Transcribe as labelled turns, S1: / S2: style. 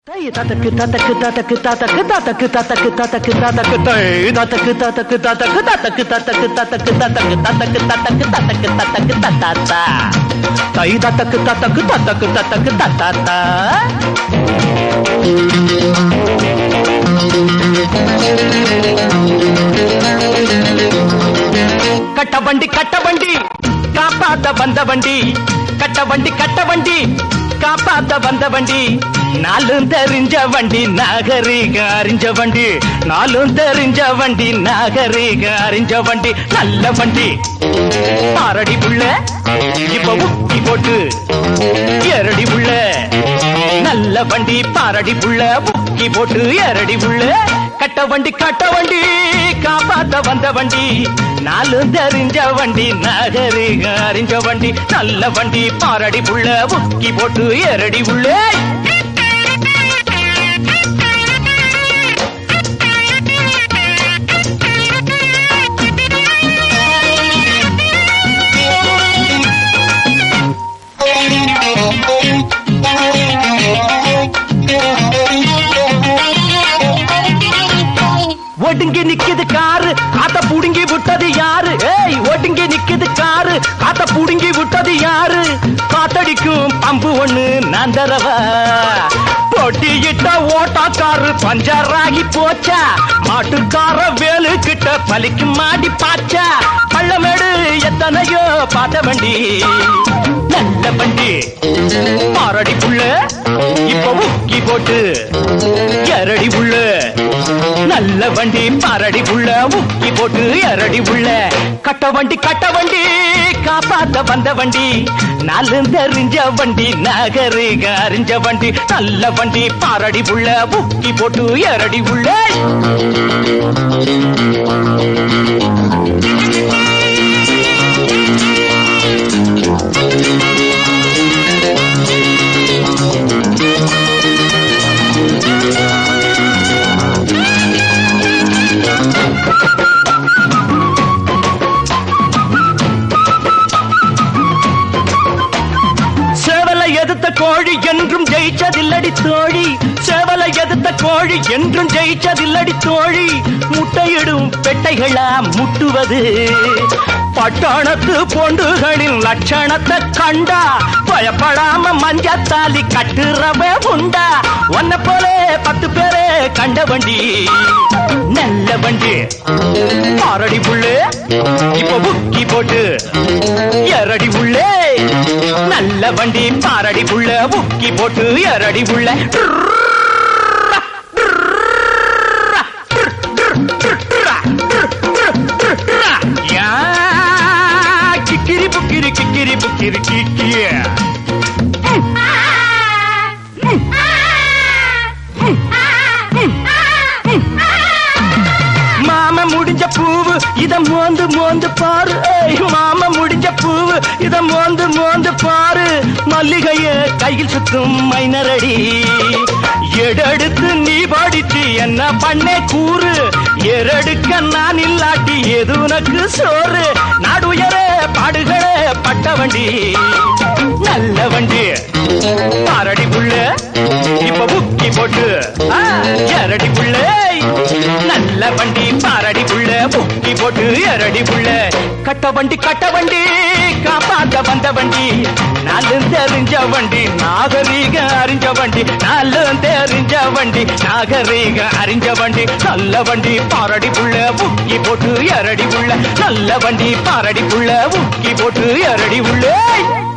S1: தை ததக்கு ததக்கு ததக்கு ததக்கு ததக்கு ததக்கு ததக்கு ததக்கு தை ததக்கு ததக்கு ததக்கு ததக்கு ததக்கு ததக்கு ததக்கு ததக்கு ததக்கு ததக்கு ததக்கு தத்தாத்தா தை ததக்கு ததக்கு ததக்கு ததக்கு தத்தாத்தா கட்ட வண்டி கட்ட வண்டி காப்பாத்த வந்த வண்டி கட்ட வண்டி கட்ட வண்டி காப்பாத்த வந்த வண்டி நாலும் தெரிஞ்ச வண்டி நாகரீக அறிஞ்ச வண்டி நாலும் தெரிஞ்ச வண்டி நாகரீக அறிஞ்ச வண்டி நல்ல வண்டி பாரடி புள்ள இப்ப உக்கி போட்டு எரடி புள்ள நல்ல வண்டி பாரடி புள்ள உக்கி போட்டு எரடி புள்ள கட்ட வண்டி கட்ட வண்டி காப்பாத்த வந்த வண்டி நாலும் தெரிஞ்ச வண்டி நகரிக அறிஞ்ச வண்டி நல்ல வண்டி பாரடி புள்ள உக்கி போட்டு எரடி புள்ள ஒடுங்கி நிக்குது காரு காத்த புடுங்கி விட்டது யாரு ஏய் ஒடுங்கி நிக்குது காரு காத்த புடுங்கி விட்டது யாரு காத்தடிக்கும் பம்பு ஒண்ணு நான் தரவா பொட்டியிட்ட ஓட்டாக்காரு பஞ்சராகி போச்சா மாட்டுக்கார வேலு கிட்ட பலிக்கு மாடி பாச்சா பள்ளமேடு எத்தனையோ பார்த்த வண்டி நல்ல வண்டி பாரடி புள்ள இப்ப உக்கி போட்டு எரடி புள்ள நல்ல வண்டி பாரடி புள்ள உக்கி போட்டு எரடி புள்ள கட்ட வண்டி கட்ட வண்டி காப்பாத்த வந்த வண்டி நாலு தெரிஞ்ச வண்டி நகரிக அறிஞ்ச வண்டி நல்ல வண்டி பாரடி புள்ள உக்கி போட்டு எரடி புள்ள சேவலை எதிர்த்த கோழி என்றும் ஜெயிச்சதில்லடி தோழி சேவலை எதிர்த்த கோழி என்றும் ஜெயிச்சதில்லடி தோழி முட்டையிடும் பெட்டைகளா முட்டுவது பட்டாணத்து பொண்டுகளின் லட்சணத்தை கண்டா பயப்படாம மஞ்சத்தாலி கட்டுறவ உண்டா ஒன்ன போல பத்து பேரே கண்ட வண்டி நல்ல வண்டி ஆரடி புள்ளு இப்ப புக்கி போட்டு எரடி உள்ளே நல்ல வண்டி பாரடி புள்ள புக்கி போட்டு எரடி உள்ள கிக்கிரி புக்கிரி கிக்கிரி புக்கிரி கிக்கிய மாம முடிஞ்ச பூவு இத மோந்து மோந்து பாரு ஏய், மாம முடிஞ்ச பூவு இத மோந்து மோந்து பாரு மல்லிகைய கையில் சுத்தும் மைனரடி எடெடுத்து நீ படிச்சு என்ன பண்ணே கூறு எரடுக்க நான் இல்லாட்டி எது உனக்கு சோறு நாடுயர பாடுகளே பட்ட வண்டி நல்ல வண்டி பாரடி புள்ள இப்ப புக்கி போட்டு ஆ, எரடி புள்ள நல்ல வண்டி பாரடி புள்ள புக்கி போட்டு எரடி புள்ள கட்ட வண்டி கட்ட வண்டி காப்பாத்த வந்த வண்டி நாலும் தெரிஞ்ச வண்டி நாகரீக அறிஞ்ச வண்டி நாலும் தெரிஞ்ச வண்டி நாகரீக அறிஞ்ச வண்டி நல்ல வண்டி பாரடி புள்ள புக்கி போட்டு எரடி புள்ள நல்ல வண்டி பாரடி புள்ள புக்கி போட்டு எரடி புள்ள